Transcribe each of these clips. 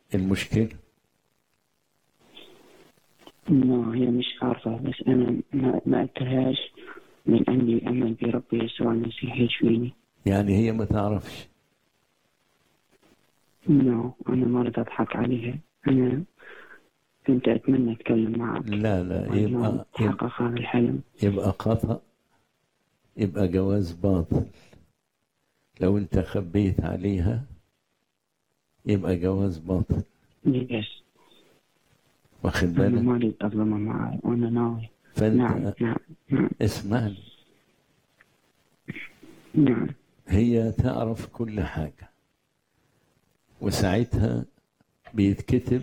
المشكلة ما هي مش عارفة بس أنا ما ما قلتلهاش من عندي أمل بربي يسوع المسيح يشفيني يعني هي ما تعرفش نو أنا ما رضيت أضحك عليها أنا كنت أتمنى أتكلم معك لا لا واليوم يبقى يبقى, تحقق هذا الحلم يبقى خطأ يبقى جواز باطل لو انت خبيت عليها يبقى جواز باطل يس واخد أنا بالك ما أريد أظلمها معي وأنا ناوي فانت نعم نعم نعم اسمعني نعم هي تعرف كل حاجة وساعتها بيتكتب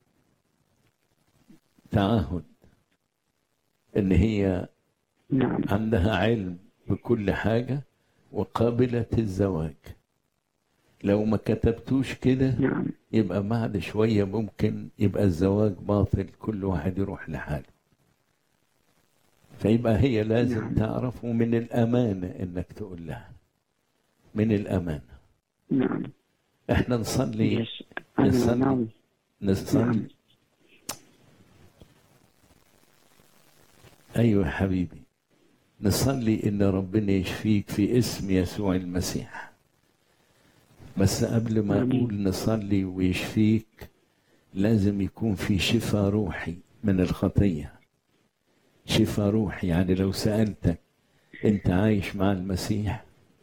تعهد ان هي نعم عندها علم بكل حاجة وقابلة الزواج لو ما كتبتوش كده نعم يبقى بعد شوية ممكن يبقى الزواج باطل كل واحد يروح لحاله فيبقى هي لازم نعم. تعرف ومن الأمانة إنك تقول لها من الأمانة نعم إحنا نصلي يس أنا نصلي. ناوي نصلي نعم. أيوة يا حبيبي نصلي إن ربنا يشفيك في اسم يسوع المسيح بس قبل ما آمين. أقول نصلي ويشفيك لازم يكون في شفاء روحي من الخطية شفاء روحي يعني لو سألتك أنت عايش مع المسيح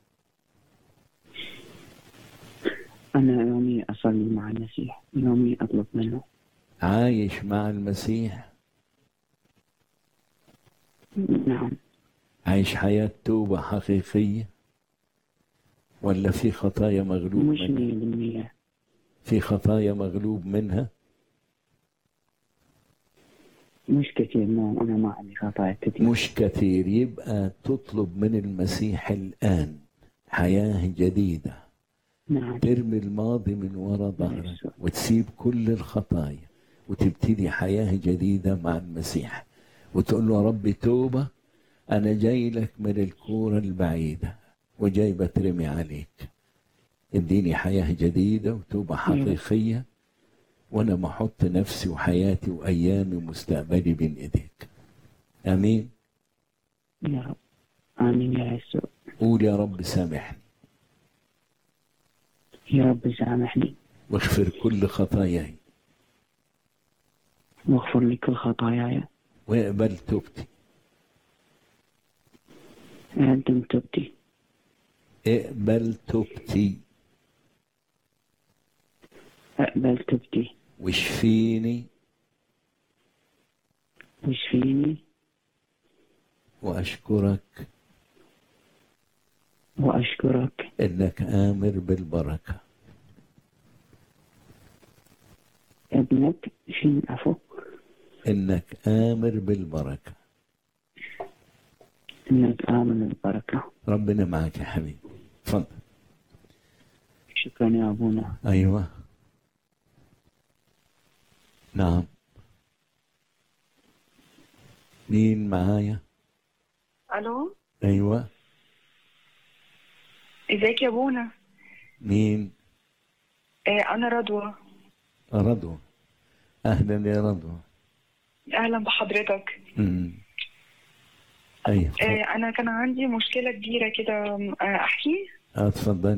أنا يومي أصلي مع المسيح يومي أطلب منه عايش مع المسيح نعم عايش حياة توبة حقيقية ولا في خطايا مغلوب مش منها مية بالمية في خطايا مغلوب منها مش كثير نعم أنا ما عندي خطايا كثير مش كثير يبقى تطلب من المسيح الآن حياة جديدة نعم ترمي الماضي من وراء ظهرك وتسيب كل الخطايا وتبتدي حياة جديدة مع المسيح وتقول له يا رب توبة أنا جاي لك من الكورة البعيدة وجاي بترمي عليك اديني حياة جديدة وتوبة حقيقية وأنا ما أحط نفسي وحياتي وأيامي ومستقبلي بين إيديك آمين يا رب آمين يا يسوع قول يا رب سامحني يا رب سامحني واغفر كل خطاياي واغفر لي كل خطاياي واقبل توبتي أقدم توبتي اقبل توبتي أقبل توبتي واشفيني واشفيني واشكرك وأشكرك انك امر بالبركه ابنك شين عفو انك امر بالبركه إنك آمن البركة ربنا معك يا حبيبي اتفضل شكرا يا أبونا ايوه نعم مين معايا الو ايوه ازيك يا بونا مين آه انا رضوى رضوى اهلا يا رضوى اهلا بحضرتك أمم. ايوه آه انا كان عندي مشكله كبيره كده آه احكي آه، اتفضلي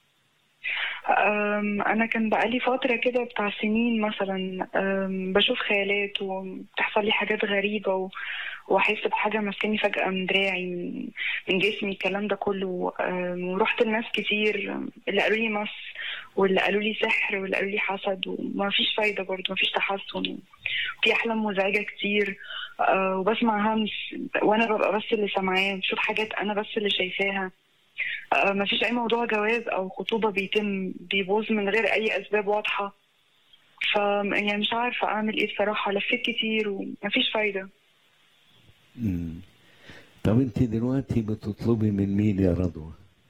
آم، انا كان بقالي فتره كده بتاع سنين مثلا آم، بشوف خيالات وبتحصل لي حاجات غريبه و... واحس بحاجه ماسكاني فجاه من دراعي من, من جسمي الكلام ده كله آم، ورحت لناس كتير اللي قالوا لي مس واللي قالوا لي سحر واللي قالوا لي حسد وما فيش فايده برضه ما فيش تحسن في احلام مزعجه كتير آه، وبسمع همس وانا ببقى بس اللي سامعاه بشوف حاجات انا بس اللي شايفاها آه، ما فيش اي موضوع جواز او خطوبه بيتم بيبوظ من غير اي اسباب واضحه ف يعني مش عارفه اعمل ايه بصراحه لفيت كتير وما فيش فايده أمم. طب انت دلوقتي بتطلبي من مين يا رضوى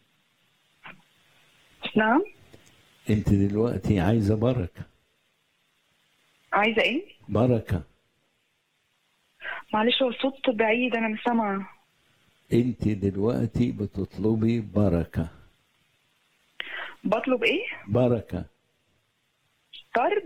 نعم انت دلوقتي عايزه بركه عايزه ايه بركه معلش هو الصوت بعيد انا مش سامعه انت دلوقتي بتطلبي بركه بطلب ايه بركه طرد